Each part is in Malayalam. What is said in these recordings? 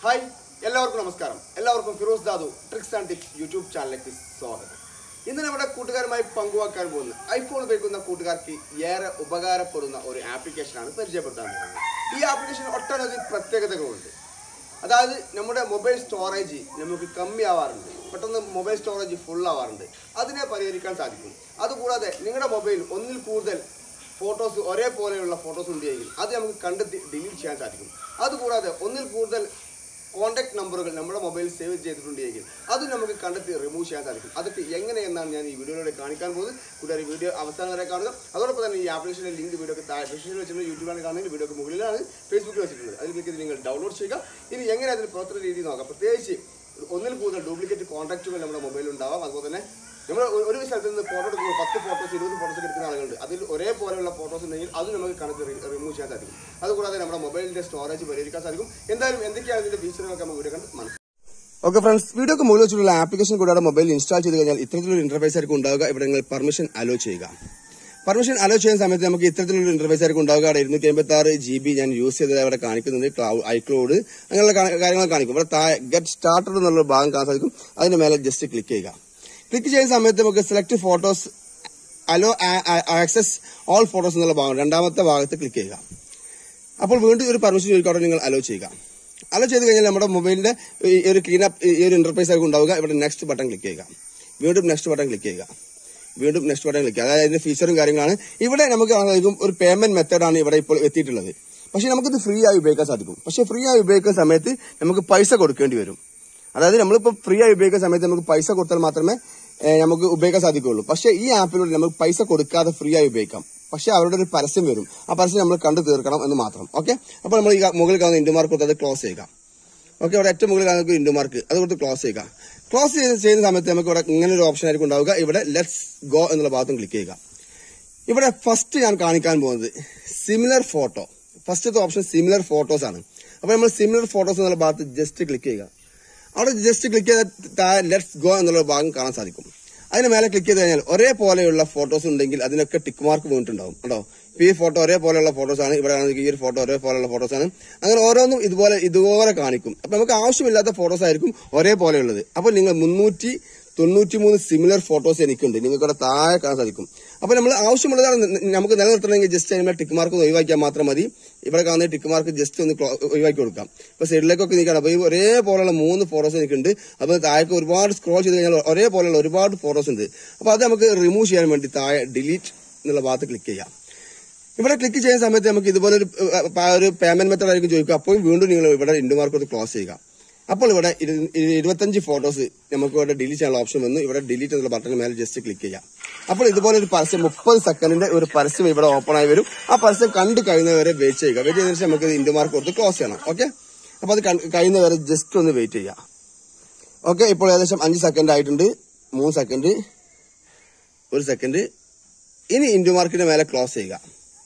ഹായ് എല്ലാവർക്കും നമസ്കാരം എല്ലാവർക്കും Firoz Dadu tricks and tips YouTube ചാനലിലേക്ക് സ്വാഗതം ഇന്ന് നമ്മുടെ കൂട്ടുകാരുമായി പങ്കുവെക്കാൻ പോകുന്ന ഐഫോൺ ഉപയോഗിക്കുന്ന കൂട്ടുകാർക്ക് ഏറെ ഉപകാരപ്പെടുന്ന ഒരു ആപ്ലിക്കേഷനാണ് പരിചയപ്പെടുത്താൻ പോകുന്നത് ഈ ആപ്ലിക്കേഷൻ ഒട്ടനവധി പ്രത്യേകതകളുണ്ട് അതായത് നമ്മുടെ മൊബൈൽ സ്റ്റോറേജ് നമുക്ക് കമ്മിയാവാറുണ്ട് പെട്ടെന്ന് മൊബൈൽ സ്റ്റോറേജ് ഫുൾ ആവാറുണ്ട് അതിനെ പരിഹരിക്കാൻ സാധിക്കും അതുകൂടാതെ നിങ്ങളുടെ മൊബൈൽ ഒന്നിൽ കൂടുതൽ ഫോട്ടോസ് ഒരേപോലെയുള്ള ഫോട്ടോസ് ഉണ്ടെങ്കിൽ അത് നമുക്ക് കണ്ടെത്തി ഡിലീറ്റ് ചെയ്യാൻ സാധിക്കും അതുകൂടാതെ ഒന്നിൽ കൂടുതൽ കോൺടാക്ട് നമ്പറുകൾ നമ്മുടെ മൊബൈൽ സേവ് ചെയ്തിട്ടുണ്ടെങ്കിൽ അത് നമുക്ക് കണ്ടെത്തി റിമൂവ് ചെയ്യാൻ സാധിക്കും അതൊക്കെ എങ്ങനെയെന്നാണ് ഞാൻ ഈ വീഡിയോയിലൂടെ കാണിക്കാൻ പോകുന്നത് കൂട്ടുകാർ ഈ വീഡിയോ അവസാനം വരെ കാണുക അതോടൊപ്പം തന്നെ ഈ ആപ്ലിക്കേഷൻ്റെ ലിങ്ക് വീഡിയോ ഒക്കെ താഴെ ഡിസ്ക്രിപ്ഷനിൽ വെച്ചിട്ടുണ്ട് യൂട്യൂബാണ് കാണുന്നത് വീഡിയോക്ക് മുകളിലാണ് ഫേസ്ബുക്കിൽ വെച്ചിട്ടുള്ളത് അതിൽ ക്ലിക്ക് ചെയ്ത് നിങ്ങൾ ഡൗൺലോഡ് ചെയ്യുക ഇനി എങ്ങനെ അതിന് പ്രവർത്തന രീതി നോക്കാം പ്രത്യേകിച്ച് ഒന്നിൽ കൂടുതൽ ഡ്യൂപ്ലിക്കേറ്റ് കോൺടാക്റ്റുകൾ നമ്മുടെ മൊബൈലിൽ ഉണ്ടാവാം അതുപോലെ തന്നെ നമ്മൾ ഒരു- ഒരു സ്ഥലത്ത് നിന്ന് ഫോട്ടോ എടുക്കുമ്പോൾ പത്ത് ഫോട്ടോസ് ഇരുപത് ഫോട്ടോസ് എടുക്കുന്ന ആളുകളുണ്ട് അതിൽ ഒരേപോലെയുള്ള ഫോട്ടോസ് ഉണ്ടെങ്കിൽ അത് നമുക്ക് കണക്ക് റിമൂവ് ചെയ്യാൻ സാധിക്കും അതുകൂടാതെ നമ്മുടെ മൊബൈലിന്റെ സ്റ്റോറേജ് പരിഹരിക്കാൻ സാധിക്കും എന്തായാലും എന്തൊക്കെയാണ് ഇതിന്റെ ഫീച്ചറുകളൊക്കെ നമുക്ക് വീഡിയോ കണ്ട് മനസ്സിലാക്കാം ഓക്കെ ഫ്രണ്ട്സ് വീഡിയോക്ക് മുകളിൽ വെച്ചിട്ടുള്ള ആപ്ലിക്കേഷൻ കൂടാതെ മൊബൈൽ ഇൻസ്റ്റാൾ ചെയ്ത് കഴിഞ്ഞാൽ ഇത്തരത്തിലൊരു ഇന്റർഫേസ് ആയിരിക്കും ഉണ്ടാവുക ഇവിടെ നിങ്ങൾ പെർമിഷൻ അലോ ചെയ്യുക പെർമിഷൻ അലോ ചെയ്യുന്ന സമയത്ത് നമുക്ക് ഇത്തരത്തിലൊരു ഇന്റർഫേസ് ആയിരിക്കും ഉണ്ടാവുക അവിടെ ഇരുന്നൂറ്റി അമ്പത്തി ആറ് ജി ബി ഞാൻ യൂസ് ചെയ്തത് അവിടെ കാണിക്കുന്നുണ്ട് ക്ലൗഡ് ഐക്ലൗഡ് അങ്ങനെയുള്ള കാ- കാര്യങ്ങൾ കാണിക്കും ഇവിടെ താഴെ ഗെറ്റ് സ്റ്റാർട്ടഡ് എന്നുള്ള ഭാഗം കാണാൻ സാധിക്കും അതിന് മേലെ ജസ്റ്റ് ക്ലിക്ക് ചെയ്യുക ക്ലിക്ക് ചെയ്യുന്ന സമയത്ത് നമുക്ക് select photos allow access all photos എന്നുള്ള ഭാഗം രണ്ടാമത്തെ ഭാഗത്ത് ക്ലിക്ക് ചെയ്യുക അപ്പോൾ വീണ്ടും ഒരു പെർമിഷൻ ചോദിക്കാതെ നിങ്ങൾ അലോ ചെയ്യുക അലോ ചെയ്ത് കഴിഞ്ഞാൽ നമ്മുടെ മൊബൈലിന്റെ ഈ ഒരു ക്ലീനപ്പ് ഈ ഒരു ഇന്റർഫേസ് ആയിരിക്കും ഉണ്ടാവുക ഇവിടെ നെക്സ്റ്റ് ബട്ടൺ ക്ലിക്ക് ചെയ്യുക വീണ്ടും നെക്സ്റ്റ് ബട്ടൺ ക്ലിക്ക് ചെയ്യുക വീണ്ടും നെക്സ്റ്റ് ബട്ടൺ ക്ലിക്ക് ചെയ്യുക അതായത് അതിന്റെ ഫീച്ചറും കാര്യങ്ങളാണ് ഇവിടെ നമുക്ക് കാണാൻ സാധിക്കും ഒരു പേയ്മെന്റ് മെത്തേഡാണ് ഇവിടെ ഇപ്പോൾ എത്തിയിട്ടുള്ളത് പക്ഷേ നമുക്കിത് ഫ്രീ ആയി ഉപയോഗിക്കാൻ സാധിക്കും പക്ഷേ ഫ്രീ ആയി ഉപയോഗിക്കുന്ന സമയത്ത് നമുക്ക് പൈസ കൊടുക്കേണ്ടി വരും അതായത് നമ്മളിപ്പോൾ ഫ്രീ ആയി ഉപയോഗിക്കുന്ന സമയത്ത് നമുക്ക് പൈസ കൊടുത്താൽ മാത്രമേ ഏഹ്, നമുക്ക് ഉപയോഗിക്കാൻ സാധിക്കുകയുള്ളൂ പക്ഷേ ഈ ആപ്പിലൂടെ നമുക്ക് പൈസ കൊടുക്കാതെ ഫ്രീ ആയി ഉപയോഗിക്കാം പക്ഷേ അവരുടെ ഒരു പരസ്യം വരും ആ പരസ്യം നമ്മൾ കണ്ടു തീർക്കണം എന്ന് മാത്രം ഓക്കെ അപ്പോൾ നമ്മൾ ഈ മുകളിൽ കാണുന്ന ഇൻഡുമാർക്ക് കൊടുത്ത് അത് ക്ലോസ് ചെയ്യുക ഓക്കെ അവിടെ ഏറ്റവും മുകളിൽ കാണുന്ന ഇൻഡു മാർക്ക് അത് കൊടുത്ത് ക്ലോസ് ചെയ്യുക ക്ലോസ് ചെയ്ത് ചെയ്യുന്ന സമയത്ത് നമുക്ക് ഇവിടെ ഇങ്ങനെ ഒരു ഓപ്ഷൻ ആയിരിക്കും ഉണ്ടാവുക ഇവിടെ ലെറ്റ്സ് ഗോ എന്നുള്ള ഭാഗത്തും ക്ലിക്ക് ചെയ്യുക ഇവിടെ ഫസ്റ്റ് ഞാൻ കാണിക്കാൻ പോകുന്നത് സിമിലർ ഫോട്ടോ ഫസ്റ്റത്തെ ഓപ്ഷൻ സിമിലർ ഫോട്ടോസ് ആണ് അപ്പൊ നമ്മൾ സിമിലർ ഫോട്ടോസ് എന്നുള്ള ഭാഗത്ത് ജസ്റ്റ് ക്ലിക്ക് ചെയ്യുക അവിടെ ജസ്റ്റ് ക്ലിക്ക് ചെയ്ത് ലെറ്റ്സ് ഗോ എന്നുള്ള ഭാഗം കാണാൻ സാധിക്കും അതിന് മേലെ ക്ലിക്ക് ചെയ്ത് കഴിഞ്ഞാൽ ഒരേപോലെയുള്ള ഫോട്ടോസ് ഉണ്ടെങ്കിൽ അതിനൊക്കെ ടിക്ക് മാർക്ക് വീണിട്ടുണ്ടാവും കേട്ടോ ഇപ്പൊ ഈ ഫോട്ടോ ഒരേപോലെയുള്ള ഫോട്ടോസ് ആണ് ഇവിടെ ആണെങ്കിൽ ഈ ഒരു ഫോട്ടോ ഒരേപോലെയുള്ള ഫോട്ടോസ് ആണ് അങ്ങനെ ഓരോന്നും ഇതുപോലെ ഇതുപോലെ കാണിക്കും അപ്പൊ നമുക്ക് ആവശ്യമില്ലാത്ത ഫോട്ടോസ് ആയിരിക്കും ഒരേപോലെയുള്ളത് അപ്പോൾ നിങ്ങൾ മുന്നൂറ്റി തൊണ്ണൂറ്റി മൂന്ന് സിമിലർ ഫോട്ടോസ് എനിക്കുണ്ട് നിങ്ങൾക്ക് ഇവിടെ താഴെ കാണാൻ സാധിക്കും അപ്പൊ നമ്മൾ ആവശ്യമുള്ളതാണ് ന- നമുക്ക് നിലനിർത്തണമെങ്കിൽ ജസ്റ്റ് അതിന്മേൽ ടിക്ക് മാർക്ക് ഒന്ന് ഒഴിവാക്കിയാൽ മാത്രം മതി ഇവിടെ കാണുന്ന ടിക്ക് മാർക്ക് ജസ്റ്റ് ഒന്ന് ക്ലോ- ഒഴിവാക്കി കൊടുക്കാം ഇപ്പൊ സൈഡിലേക്കൊക്കെ നിൽക്കണം അപ്പൊ ഈ ഒരേപോലെയുള്ള മൂന്ന് ഫോട്ടോസ് എനിക്കുണ്ട് അപ്പൊ താഴേക്ക് ഒരുപാട് സ്ക്രോൾ ചെയ്ത് കഴിഞ്ഞാൽ ഒരേപോലെയുള്ള ഒരുപാട് ഫോട്ടോസ് ഉണ്ട് അപ്പൊ അത് നമുക്ക് റിമൂവ് ചെയ്യാൻ വേണ്ടി താഴെ ഡിലീറ്റ് എന്നുള്ള ഭാഗത്ത് ക്ലിക്ക് ചെയ്യാം ഇവിടെ ക്ലിക്ക് ചെയ്യുന്ന സമയത്ത് നമുക്ക് ഇതുപോലെ ഒരു ഏഹ്, പ- ഒരു പേയ്മെന്റ് മെത്തേഡ് ആയിരിക്കും ചോദിക്കുക അപ്പോൾ വീണ്ടും നിങ്ങൾ ഇവിടെ ഇൻഡു മാർക്ക് ഒന്ന് ക്ലോസ് ചെയ്യുക അപ്പോൾ ഇവിടെ ഇരു- ഇരു- ഇരുപത്തഞ്ച് ഫോട്ടോസ് നമുക്ക് ഇവിടെ ഡിലീറ്റ് ചെയ്യാനുള്ള ഓപ്ഷൻ വന്നു ഇവിടെ ഡിലീറ്റ് എന്നുള്ള ബട്ടൺ മേലെ ജസ്റ്റ് ക്ലിക്ക് ചെയ്യാം അപ്പോൾ ഇതുപോലെ ഒരു പരസ്യം മുപ്പത് സെക്കൻഡിന്റെ ഒരു പരസ്യം ഇവിടെ ഓപ്പൺ ആയി വരും ആ പരസ്യം കണ്ടു കഴിയുന്നവരെ വെയിറ്റ് ചെയ്യുക വെയിറ്റ് ചെയ്തതിനു ശേഷം നമുക്ക് ഇൻഡു മാർക്ക് കൊടുത്ത് ക്ലോസ് ചെയ്യണം ഓക്കെ അപ്പൊ അത് കണ്ട് കഴിയുന്നവരെ ജസ്റ്റ് ഒന്ന് വെയിറ്റ് ചെയ്യുക ഓക്കെ ഇപ്പോൾ ഏകദേശം അഞ്ച് സെക്കൻഡ് ആയിട്ടുണ്ട് മൂന്ന് സെക്കൻഡ് ഒരു സെക്കൻഡ് ഇനി ഇൻഡു മാർക്കിന്റെ മേലെ ക്ലോസ് ചെയ്യുക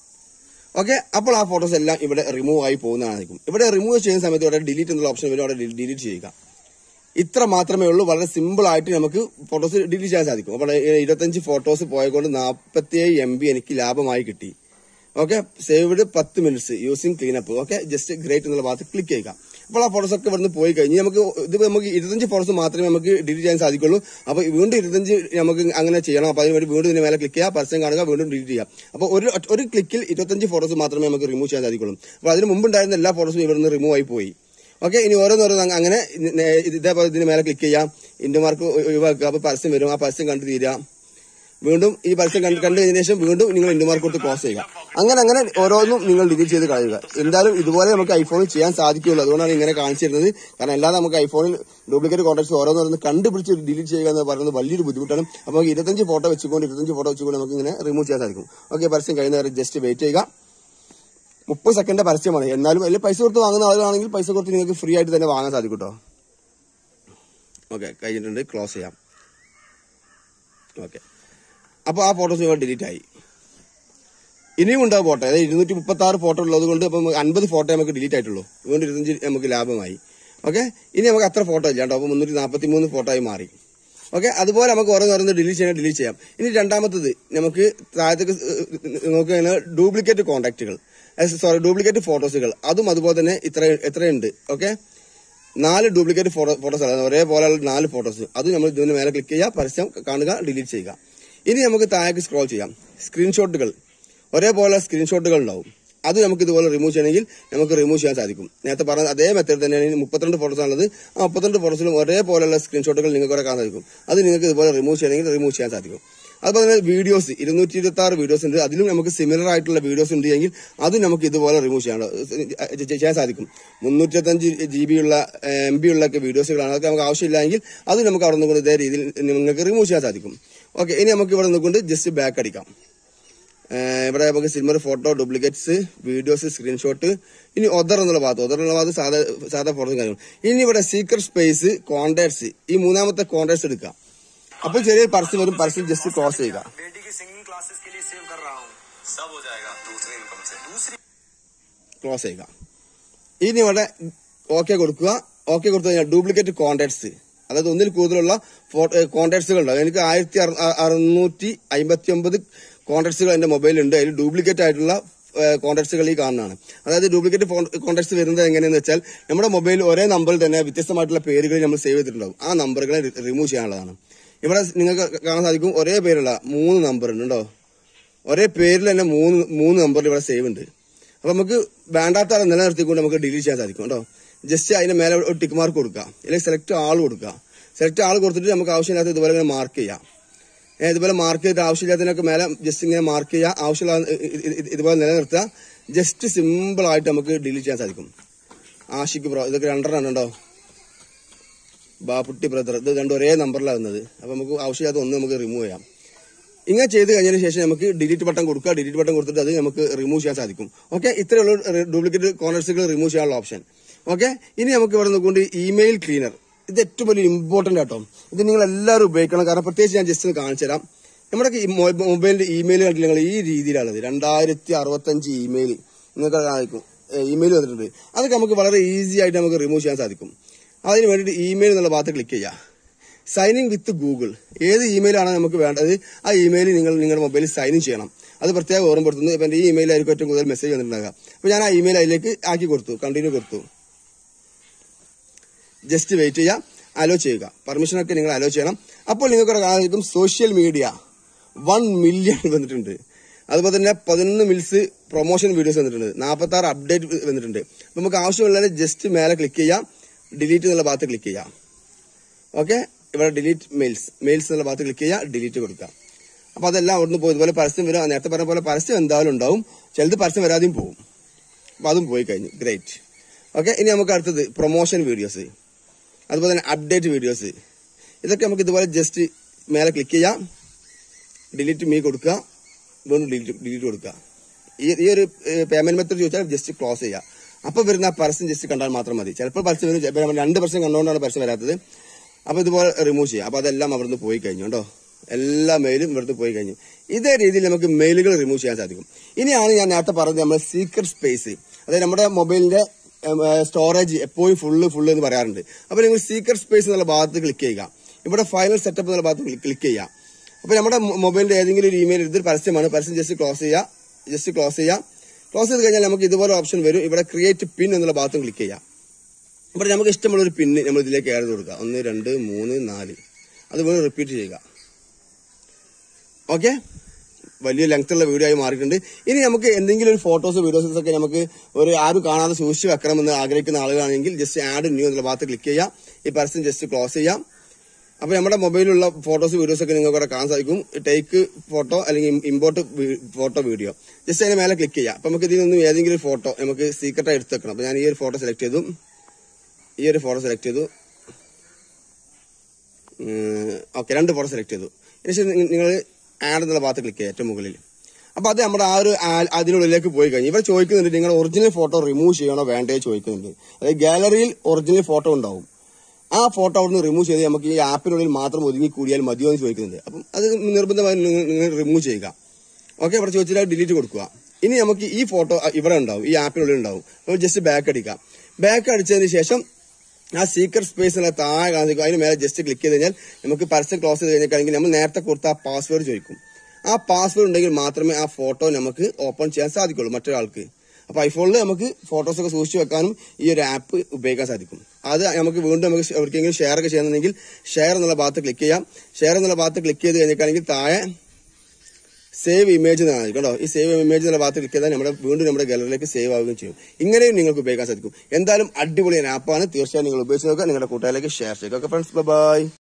ഓക്കെ അപ്പോൾ ആ ഫോട്ടോസ് എല്ലാം ഇവിടെ റിമൂവ് ആയി പോകുന്നതായിരിക്കും ഇവിടെ റിമൂവ് ചെയ്യുന്ന സമയത്ത് ഇവിടെ ഡിലീറ്റ് എന്നുള്ള ഓപ്ഷൻ വരും അവിടെ ഡിലീറ്റ് ചെയ്യുക ഇത്ര മാത്രമേ ഉള്ളൂ വളരെ സിമ്പിൾ ആയിട്ട് നമുക്ക് ഫോട്ടോസ് ഡിലീറ്റ് ചെയ്യാൻ സാധിക്കും അപ്പോൾ ഇരുപത്തഞ്ച് ഫോട്ടോസ് പോയതുകൊണ്ട് നാൽപ്പത്തിയേഴ് എം ബി എനിക്ക് ലാഭമായി കിട്ടി ഓക്കെ സേവ്ഡ് പത്ത് minutes using cleanup okay just great എന്നുള്ള ഭാഗത്ത് ക്ലിക്ക് ചെയ്യുക അപ്പോൾ ആ ഫോട്ടോസ് ഒക്കെ ഇവിടുന്ന് പോയി കഴിഞ്ഞ് നമുക്ക് ഇത് നമുക്ക് ഇരുപത്തഞ്ച് ഫോട്ടോസ് മാത്രമേ നമുക്ക് ഡിലീറ്റ് ചെയ്യാൻ സാധിക്കുള്ളൂ അപ്പോൾ വീണ്ടും ഇരുപത്തഞ്ച് നമുക്ക് അങ്ങനെ ചെയ്യണം അപ്പോൾ അതിന് വേണ്ടി വീണ്ടും ഇതിന് മേലെ ക്ലിക്ക് ചെയ്യുക പരസ്യം കാണുക വീണ്ടും ഡിലീറ്റ് ചെയ്യാം അപ്പോൾ ഒരു ഒരു ക്ലിക്കിൽ ഇരുപത്തഞ്ച് ഫോട്ടോസ് മാത്രമേ നമുക്ക് റിമൂവ് ചെയ്യാൻ സാധിക്കുള്ളൂ അപ്പോൾ അതിന് മുമ്പ് ഉണ്ടായിരുന്ന എല്ലാ ഫോട്ടോസും ഇവിടുന്ന് റിമൂവ് ആയി പോയി ഓക്കെ ഇനി ഓരോന്നോരോന്ന് അങ്ങനെ നേ- ഇതേപോലെ ഇതിന് മേലെ ക്ലിക്ക് ചെയ്യാം ഇൻഡു മാർക്ക് ഒഴിവാക്കുക അപ്പോൾ പരസ്യം വരും ആ പരസ്യം കണ്ടു തീരുക വീണ്ടും ഈ പരസ്യം കണ്ട് കണ്ടു കഴിഞ്ഞ ശേഷം വീണ്ടും നിങ്ങൾ ഇൻഡു മാർക്ക് കൊടുത്ത് ക്ലോസ് ചെയ്യുക അങ്ങനെ അങ്ങനെ ഓരോന്നും നിങ്ങൾ ഡിലീറ്റ് ചെയ്ത് കളയുക എന്തായാലും ഇതുപോലെ നമുക്ക് ഐഫോണിൽ ചെയ്യാൻ സാധിക്കുകയുള്ളൂ അതുകൊണ്ടാണ് ഇങ്ങനെ കാണിച്ചിരുന്നത് കാരണം അല്ലാതെ നമുക്ക് ഐഫോണിൽ ഡ്യൂപ്ലിക്കേറ്റ് കോൺടാക്ട്സ് ഓരോന്നോരോന്ന് കണ്ടുപിടിച്ച് ഡിലീറ്റ് ചെയ്യുക എന്ന് പറയുന്നത് വലിയൊരു ബുദ്ധിമുട്ടാണ് അപ്പോൾ നമുക്ക് ഇരുപത്തഞ്ച് ഫോട്ടോ വെച്ചുകൊണ്ട് ഇരുപത്തഞ്ച് ഫോട്ടോ വെച്ചുകൊണ്ട് നമുക്ക് ഇങ്ങനെ റിമൂവ് ചെയ്യാൻ സാധിക്കും ഓക്കെ പരസ്യം കഴിയുന്നവരെ ജസ്റ്റ് വെയിറ്റ് ചെയ്യുക മുപ്പത് സെക്കൻഡ് പരസ്യമാണ് എന്നാലും അതിൽ പൈസ കൊടുത്ത് വാങ്ങുന്ന ആളുകളാണെങ്കിൽ പൈസ കൊടുത്ത് നിങ്ങൾക്ക് ഫ്രീ ആയിട്ട് തന്നെ വാങ്ങാൻ സാധിക്കും കേട്ടോ ഓക്കെ കഴിഞ്ഞിട്ടുണ്ട് ക്ലോസ് ചെയ്യാം ഓക്കെ അപ്പോൾ ആ ഫോട്ടോസ് ഇവിടെ ഡിലീറ്റ് ആയി ഇനിയും ഉണ്ടാവും ഫോട്ടോ അതായത് ഇരുന്നൂറ്റി മുപ്പത്തി ആറ് ഫോട്ടോ ഉള്ളത് കൊണ്ട് അപ്പം അൻപത് ഫോട്ടോ നമുക്ക് ഡിലീറ്റ് ആയിട്ടുള്ളൂ അതുകൊണ്ട് ഇരുപത്തഞ്ച് നമുക്ക് ലാഭമായി ഓക്കെ ഇനി നമുക്ക് അത്ര ഫോട്ടോ ഇല്ല കേട്ടോ അപ്പോൾ മുന്നൂറ്റി നാൽപ്പത്തി മൂന്ന് ഫോട്ടോ ആയി മാറി ഓക്കെ അതുപോലെ നമുക്ക് ഓരോന്ന് ഡിലീറ്റ് ചെയ്യാൻ ഡിലീറ്റ് ചെയ്യാം ഇനി രണ്ടാമത്തത് നമുക്ക് താഴത്തേക്ക് നോക്കുകയാണ് ഡ്യൂപ്ലിക്കേറ്റ് കോൺടാക്റ്റുകൾ സോറി ഡ്യൂപ്ലിക്കേറ്റ് ഫോട്ടോസുകൾ അതും അതുപോലെ തന്നെ ഇത്ര എത്രയുണ്ട് ഓക്കെ നാല് ഡ്യൂപ്ലിക്കേറ്റ് ഫോട്ടോ ഫോട്ടോസ് ആണ് ഒരേപോലെയുള്ള നാല് ഫോട്ടോസ് അത് നമ്മൾ ഇതിന് മേലെ ക്ലിക്ക് ചെയ്യുക പരസ്യം കാണുക ഡിലീറ്റ് ചെയ്യുക ഇനി നമുക്ക് താഴേക്ക് സ്ക്രോൾ ചെയ്യാം സ്ക്രീൻഷോട്ടുകൾ ഒരേപോലെ സ്ക്രീൻഷോട്ടുകൾ ഉണ്ടാവും അത് നമുക്ക് ഇതുപോലെ റിമൂവ് ചെയ്യണമെങ്കിൽ നമുക്ക് റിമൂവ് ചെയ്യാൻ സാധിക്കും നേരത്തെ പറഞ്ഞ അതേ മെത്തേഡ് തന്നെയാണ് മുപ്പത്തിരണ്ട് ഫോട്ടോസ് ആണുള്ളത് ആ മുപ്പത്തിരണ്ട് ഫോട്ടോസിലും ഒരേപോലെയുള്ള സ്ക്രീൻഷോട്ടുകൾ നിങ്ങൾക്ക് ഇവിടെ കാണാൻ സാധിക്കും അത് നിങ്ങൾക്ക് ഇതുപോലെ റിമൂവ് ചെയ്യണമെങ്കിൽ റിമൂവ് ചെയ്യാൻ സാധിക്കും അതുപോലെ തന്നെ വീഡിയോസ് ഇരുന്നൂറ്റി ഇരുപത്തി ആറ് വീഡിയോസ് ഉണ്ട് അതിലും നമുക്ക് സിമിലർ ആയിട്ടുള്ള വീഡിയോസ് ഉണ്ട് എങ്കിൽ അത് നമുക്ക് ഇതുപോലെ റിമൂവ് ചെയ്യാൻ ചെയ്യാൻ സാധിക്കും മുന്നൂറ്റത്തഞ്ച് ജി ബി ഉള്ള എം ബി ഉള്ള ഒക്കെ വീഡിയോസുകളാണ് അതൊക്കെ നമുക്ക് ആവശ്യമില്ലെങ്കിൽ അത് നമുക്ക് അവിടെ നിന്നുകൊണ്ട് ഇതേ രീതിയിൽ നിങ്ങൾക്ക് റിമൂവ് ചെയ്യാൻ സാധിക്കും ഓക്കെ ഇനി നമുക്ക് ഇവിടെ നിന്നുകൊണ്ട് ജസ്റ്റ് ബാക്ക് അടിക്കാം ഏഹ് ഇവിടെ നമുക്ക് similar photo duplicates videos screenshot ഇനി ഒതർ എന്നുള്ള ഭാഗത്ത് ഒതർ എന്നുള്ള ഭാഗത്ത് സാധാ സാധാ ഫോട്ടോസും കാര്യങ്ങളും ഇനി ഇവിടെ സീക്രട്ട് സ്പേസ് കോണ്ടാക്ട്സ് ഈ മൂന്നാമത്തെ കോണ്ടാക്ട്സ് എടുക്കുക അപ്പോൾ ചെറിയൊരു പരസ്യം വരും പരസ്യം ജസ്റ്റ് ക്ലോസ് ചെയ്യുക बेटी की सिंगिंग क्लासेस के लिए सेव कर रहा हूँ सब हो जाएगा दूसरी इनकम से दूसरी ക്ലോസ് ചെയ്യുക ഇനി ഇവിടെ ഓക്കെ കൊടുക്കുക ഓക്കെ കൊടുത്തു കഴിഞ്ഞാൽ ഡ്യൂപ്ലിക്കേറ്റ് കോണ്ടാക്ട്സ് അതായത് ഒന്നിൽ കൂടുതലുള്ള കോണ്ടാക്ട്സുകൾ ഉണ്ടാവും എനിക്ക് ആയിരത്തി അറുന്നൂറ്റി അമ്പത്തി ഒമ്പത് കോണ്ടാക്ട്സുകൾ എന്റെ മൊബൈലിൽ ഉണ്ട് അതിൽ ഡ്യൂപ്ലിക്കേറ്റ് ആയിട്ടുള്ള കോണ്ടാക്ട്സുകൾ ഈ കാണുന്നതാണ് അതായത് ഡ്യൂപ്ലിക്കേറ്റ് കോണ്ടാക്ട്സ് വരുന്നത് എങ്ങനെയെന്ന് വെച്ചാൽ നമ്മുടെ മൊബൈൽ ഒരേ നമ്പറിൽ തന്നെ വ്യത്യസ്തമായിട്ടുള്ള പേരുകൾ നമ്മൾ സേവ് ചെയ്തിട്ടുണ്ടാവും ആ നമ്പറുകളെ റിമൂവ് ചെയ്യാനുള്ളതാണ് ഇവിടെ നിങ്ങൾക്ക് കാണാൻ സാധിക്കും ഒരേ പേരുള്ള മൂന്ന് നമ്പർ ഉണ്ട് ഉണ്ടോ ഒരേ പേരിൽ തന്നെ മൂന്ന് മൂന്ന് നമ്പറിൽ ഇവിടെ സേവ് ഉണ്ട് അപ്പൊ നമുക്ക് വേണ്ടാത്ത ആളെ നിലനിർത്തിക്കൊണ്ട് നമുക്ക് ഡിലീറ്റ് ചെയ്യാൻ സാധിക്കും കേട്ടോ ജസ്റ്റ് അതിന്റെ മേലെ ഒരു ടിക്ക് മാർക്ക് കൊടുക്കുക അല്ലെങ്കിൽ സെലക്ട് ആൾ കൊടുക്കുക സെലക്ട് ആൾ കൊടുത്തിട്ട് നമുക്ക് ആവശ്യമില്ലാത്ത ഇതുപോലെ ഇങ്ങനെ മാർക്ക് ചെയ്യാം ഏ, ഇതുപോലെ മാർക്ക് ചെയ്തിട്ട് ആവശ്യമില്ലാത്തതിനൊക്കെ മേലെ ജസ്റ്റ് ഇങ്ങനെ മാർക്ക് ചെയ്യുക ആവശ്യമുള്ള ഇ- ഇ- ഇ- ഇതുപോലെ നിലനിർത്തുക ജസ്റ്റ് സിമ്പിൾ ആയിട്ട് നമുക്ക് ഡിലീറ്റ് ചെയ്യാൻ സാധിക്കും ആഷിക്ക് ബ്രോ ഇതൊക്കെ രണ്ടെണ്ണം ഉണ്ടോ ബാപ്പുട്ടി ബ്രദർ ഇത് രണ്ടും ഒരേ നമ്പറിലാണ് വന്നത് അപ്പൊ നമുക്ക് ആവശ്യമില്ലാത്ത ഒന്ന് നമുക്ക് റിമൂവ് ചെയ്യാം ഇങ്ങനെ ചെയ്ത് കഴിഞ്ഞതിന് ശേഷം നമുക്ക് ഡിലീറ്റ് ബട്ടൺ കൊടുക്കുക ഡിലീറ്റ് ബട്ടൺ കൊടുത്തിട്ട് അത് നമുക്ക് റിമൂവ് ചെയ്യാൻ സാധിക്കും ഓക്കെ ഇത്രയുള്ള ഡ്യൂപ്ലിക്കേറ്റ് കോൺടാക്ട്സുകൾ റിമൂവ് ചെയ്യാനുള്ള ഓപ്ഷൻ ഓക്കെ ഇനി നമുക്ക് ഇവിടെ നോക്കുകൊണ്ട് ഇമെയിൽ ക്ലീനർ ഇത് ഏറ്റവും വലിയ ഇമ്പോർട്ടന്റ് ആട്ടോ ഇത് നിങ്ങൾ എല്ലാവരും ഉപയോഗിക്കണം കാരണം പ്രത്യേകിച്ച് ഞാൻ ജസ്റ്റ് ഒന്ന് കാണിച്ചു തരാം നമ്മുടെ ഈ മൊ- മൊബൈലിന്റെ ഇമെയിൽ കണ്ടില്ല നിങ്ങൾ ഈ രീതിയിലുള്ളത് രണ്ടായിരത്തി അറുപത്തഞ്ച് ഇമെയിൽ നിങ്ങൾക്ക് കാണിക്കും ഇമെയിൽ വന്നിട്ടുണ്ട് അതൊക്കെ നമുക്ക് വളരെ ഈസി ആയിട്ട് നമുക്ക് റിമൂവ് ചെയ്യാൻ സാധിക്കും അതിന് വേണ്ടിയിട്ട് ഇമെയിൽ എന്നുള്ള ഭാഗത്ത് ക്ലിക്ക് ചെയ്യുക സൈനിങ് വിത്ത് ഗൂഗിൾ ഏത് ഇമെയിലാണ് നമുക്ക് വേണ്ടത് ആ ഇമെയിൽ നിങ്ങൾ നിങ്ങളുടെ മൊബൈലിൽ സൈൻ ഇൻ ചെയ്യണം അത് പ്രത്യേകം ഓർമ്മപ്പെടുത്തുന്നു ഇപ്പം എൻ്റെ ഈ ഇമെയിലായിരിക്കും ഏറ്റവും കൂടുതൽ മെസ്സേജ് വന്നിട്ടുണ്ടാകുക അപ്പോൾ ഞാൻ ആ ഇമെയിൽ അതിലേക്ക് ആക്കി കൊടുത്തു കണ്ടിന്യൂ കൊടുത്തു ജസ്റ്റ് വെയിറ്റ് ചെയ്യുക അലോ ചെയ്യുക പെർമിഷനൊക്കെ നിങ്ങൾ അലോ ചെയ്യണം അപ്പോൾ നിങ്ങൾക്ക് ഇവിടെ കാണാൻ സാധിക്കും സോഷ്യൽ മീഡിയ വൺ മില്യൺ വന്നിട്ടുണ്ട് അതുപോലെ തന്നെ പതിനൊന്ന് മിൽസ് പ്രൊമോഷൻ വീഡിയോസ് വന്നിട്ടുണ്ട് നാൽപ്പത്തി ആറ് അപ്ഡേറ്റ് വന്നിട്ടുണ്ട് അപ്പോൾ നമുക്ക് ആവശ്യമുള്ള ജസ്റ്റ് മേലെ ക്ലിക്ക് ചെയ്യാം ഡിലീറ്റ് എന്നുള്ള ഭാഗത്ത് ക്ലിക്ക് ചെയ്യാം ഓക്കെ ഇവിടെ ഡിലീറ്റ് മെയിൽസ് മെയിൽസ് എന്നുള്ള ഭാഗത്ത് ക്ലിക്ക് ചെയ്യുക ഡിലീറ്റ് കൊടുക്കുക അപ്പൊ അതെല്ലാം അവിടുന്ന് പോയി ഇതുപോലെ പരസ്യം വരും നേരത്തെ പറഞ്ഞ പോലെ പരസ്യം എന്തായാലും ഉണ്ടാവും ചിലത് പരസ്യം വരാതെയും പോകും അപ്പൊ അതും പോയി കഴിഞ്ഞു ഗ്രേറ്റ് ഓക്കെ ഇനി നമുക്ക് അടുത്തത് പ്രൊമോഷൻ വീഡിയോസ് അതുപോലെ തന്നെ അപ്ഡേറ്റ് വീഡിയോസ് ഇതൊക്കെ നമുക്ക് ഇതുപോലെ ജസ്റ്റ് മേലെ ക്ലിക്ക് ചെയ്യാം ഡിലീറ്റ് മീ കൊടുക്കുക വീണ്ടും ഡിലീറ്റ് ഡിലീറ്റ് കൊടുക്കുക ഈ ഈ ഒരു പേയ്മെന്റ് മെത്തേഡ് ചോദിച്ചാൽ ജസ്റ്റ് ക്ലോസ് ചെയ്യുക അപ്പൊ വരുന്ന ആ പരസ്യം ജസ്റ്റ് കണ്ടാൽ മാത്രം മതി ചിലപ്പോൾ പരസ്യം വരും ചിലപ്പോൾ നമ്മൾ രണ്ട് പരസ്യം കണ്ടുകൊണ്ടാണ് പരസ്യം വരാത്തത് അപ്പൊ ഇതുപോലെ റിമൂവ് ചെയ്യുക അപ്പൊ അതെല്ലാം അവിടുന്ന് പോയി കഴിഞ്ഞു കേട്ടോ എല്ലാ മെയിലും ഇവിടുന്ന് പോയി കഴിഞ്ഞു ഇതേ രീതിയിൽ നമുക്ക് മെയിലുകൾ റിമൂവ് ചെയ്യാൻ സാധിക്കും ഇനിയാണ് ഞാൻ നേരത്തെ പറഞ്ഞത് നമ്മുടെ സീക്രട്ട് സ്പേസ് അതായത് നമ്മുടെ മൊബൈലിന്റെ സ്റ്റോറേജ് എപ്പോഴും ഫുള്ള് ഫുള്ള് എന്ന് പറയാറുണ്ട് അപ്പൊ നിങ്ങൾ സീക്രട്ട് സ്പേസ് എന്നുള്ള ഭാഗത്ത് ക്ലിക്ക് ചെയ്യുക ഇവിടെ ഫൈനൽ സെറ്റപ്പ് എന്നുള്ള ഭാഗത്ത് ക്ലിക്ക് ചെയ്യുക അപ്പൊ നമ്മുടെ മൊബൈലിന്റെ ഏതെങ്കിലും ഒരു ഇമെയിൽ എടുത്ത് പരസ്യമാണ് പരസ്യം ജസ്റ്റ് ക്ലോസ് ചെയ്യുക ജസ്റ്റ് ക്ലോസ് ചെയ്യുക ക്ലോസ് ചെയ്ത് കഴിഞ്ഞാൽ നമുക്ക് ഇതുപോലെ ഓപ്ഷൻ വരും ഇവിടെ ക്രിയേറ്റ് പിൻ എന്നുള്ള ഭാഗത്തും ക്ലിക്ക് ചെയ്യാം ഇവിടെ നമുക്ക് ഇഷ്ടമുള്ള ഒരു പിന്ന് നമ്മൾ ഇതിലേക്ക് ആഡ് ചെയ്ത് കൊടുക്കുക ഒന്ന് രണ്ട് മൂന്ന് നാല് അത് വീണ്ടും റിപ്പീറ്റ് ചെയ്യുക ഓക്കെ വലിയ ലെങ്ത് ഉള്ള വീഡിയോ ആയി മാറിയിട്ടുണ്ട് ഇനി നമുക്ക് എന്തെങ്കിലും ഒരു ഫോട്ടോസ് വീഡിയോസ് ഒക്കെ നമുക്ക് ഒരു ആരും കാണാതെ സൂക്ഷിച്ച് വെക്കണമെന്ന് ആഗ്രഹിക്കുന്ന ആളുകളാണെങ്കിൽ ജസ്റ്റ് ആഡ് ന്യൂ എന്നുള്ള ഭാഗത്ത് ക്ലിക്ക് ചെയ്യാം ഈ പരസ്യം ജസ്റ്റ് ക്ലോസ് ചെയ്യാം അപ്പൊ നമ്മുടെ മൊബൈലിലുള്ള ഫോട്ടോസ് വീഡിയോസ് ഒക്കെ നിങ്ങൾക്ക് ഇവിടെ കാണാൻ സാധിക്കും ടേക്ക് ഫോട്ടോ അല്ലെങ്കിൽ ഇമ്പോർട്ട് ഫോട്ടോ വീഡിയോ ജസ്റ്റ് അതിന് മേലെ ക്ലിക്ക് ചെയ്യാം അപ്പൊ നമുക്ക് ഇതിൽ നിന്നും ഏതെങ്കിലും ഒരു ഫോട്ടോ നമുക്ക് സീക്രട്ടായി എടുത്ത് വെക്കണം അപ്പൊ ഞാൻ ഈ ഒരു ഫോട്ടോ സെലക്ട് ചെയ്തു ഈ ഒരു ഫോട്ടോ സെലക്ട് ചെയ്തു ഓക്കെ രണ്ട് ഫോട്ടോ സെലക്ട് ചെയ്തു ശേഷം നിങ്ങൾ ആഡ് എന്നുള്ള ഭാഗത്ത് ക്ലിക്ക് ചെയ്യുക ഏറ്റവും മുകളിൽ അപ്പൊ അത് നമ്മുടെ ആ ഒരു ആ- അതിനുള്ളിലേക്ക് പോയി കഴിഞ്ഞു ഇവിടെ ചോദിക്കുന്നുണ്ട് നിങ്ങൾ ഒറിജിനൽ ഫോട്ടോ റിമൂവ് ചെയ്യണോ വേണ്ടയോ ചോദിക്കുന്നുണ്ട് അതായത് ഗാലറിയിൽ ഒറിജിനൽ ഫോട്ടോ ഉണ്ടാവും ആ ഫോട്ടോ അവിടുന്ന് റിമൂവ് ചെയ്ത് നമുക്ക് ഈ ആപ്പിനുള്ളിൽ മാത്രം ഒതുങ്ങി കൂടിയാൽ മതിയോ എന്ന് ചോദിക്കുന്നുണ്ട് അപ്പം അത് നിർബന്ധമായും നിങ്ങൾ- നിങ്ങൾ റിമൂവ് ചെയ്യുക ഓക്കെ ഇവിടെ ചോദിച്ചിട്ട് ഡിലീറ്റ് കൊടുക്കുക ഇനി നമുക്ക് ഈ ഫോട്ടോ ഇവിടെ ഉണ്ടാവും ഈ ആപ്പിനുള്ളിൽ ഉണ്ടാവും അപ്പോൾ ജസ്റ്റ് ബാക്ക് അടിക്കാം ബാക്ക് അടിച്ചതിന് ശേഷം ആ സീക്രട്ട് സ്പേസിനുള്ള താഴെ കാണിക്കും അതിന് മേലെ ജസ്റ്റ് ക്ലിക്ക് ചെയ്ത് കഴിഞ്ഞാൽ നമുക്ക് പരസ്യം ക്ലോസ് ചെയ്ത് കഴിഞ്ഞിട്ടുണ്ടെങ്കിൽ നമ്മൾ നേരത്തെ കൊടുത്ത ആ പാസ്വേഡ് ചോദിക്കും ആ പാസ്വേഡ് ഉണ്ടെങ്കിൽ മാത്രമേ ആ ഫോട്ടോ നമുക്ക് ഓപ്പൺ ചെയ്യാൻ സാധിക്കുള്ളൂ മറ്റൊരാൾക്ക് അപ്പൊ ഐഫോണിൽ നമുക്ക് ഫോട്ടോസ് ഒക്കെ സൂക്ഷിച്ചു വെക്കാനും ഈ ഒരു ആപ്പ് ഉപയോഗിക്കാൻ സാധിക്കും അത് നമുക്ക് വീണ്ടും നമുക്ക് എവിടേക്കെങ്കിലും ഷെയർ ഒക്കെ ചെയ്യുന്നുണ്ടെങ്കിൽ ഷെയർ എന്നുള്ള ഭാഗത്ത് ക്ലിക്ക് ചെയ്യാം ഷെയർ എന്നുള്ള ഭാഗത്ത് ക്ലിക്ക് ചെയ്ത് കഴിഞ്ഞിട്ടാണെങ്കിൽ താഴെ സേവ് ഇമേജ് എന്നാണ് കേട്ടോ ഈ സേവ് ഇമേജ് എന്നുള്ള ഭാഗത്ത് ക്ലിക്ക് ചെയ്താൽ നമ്മുടെ വീണ്ടും നമ്മുടെ ഗാലറിയിലേക്ക് സേവ് ആവുകയും ചെയ്യും ഇങ്ങനെയും നിങ്ങൾക്ക് ഉപയോഗിക്കാൻ സാധിക്കും എന്തായാലും അടിപൊളി ആപ്പാണ് തീർച്ചയായും നിങ്ങൾ ഉപയോഗിച്ച് നോക്കുക നിങ്ങളുടെ കൂട്ടുകാരിലേക്ക് ഷെയർ ചെയ്യുക ഓക്കെ ഫ്രണ്ട്സ് ബൈ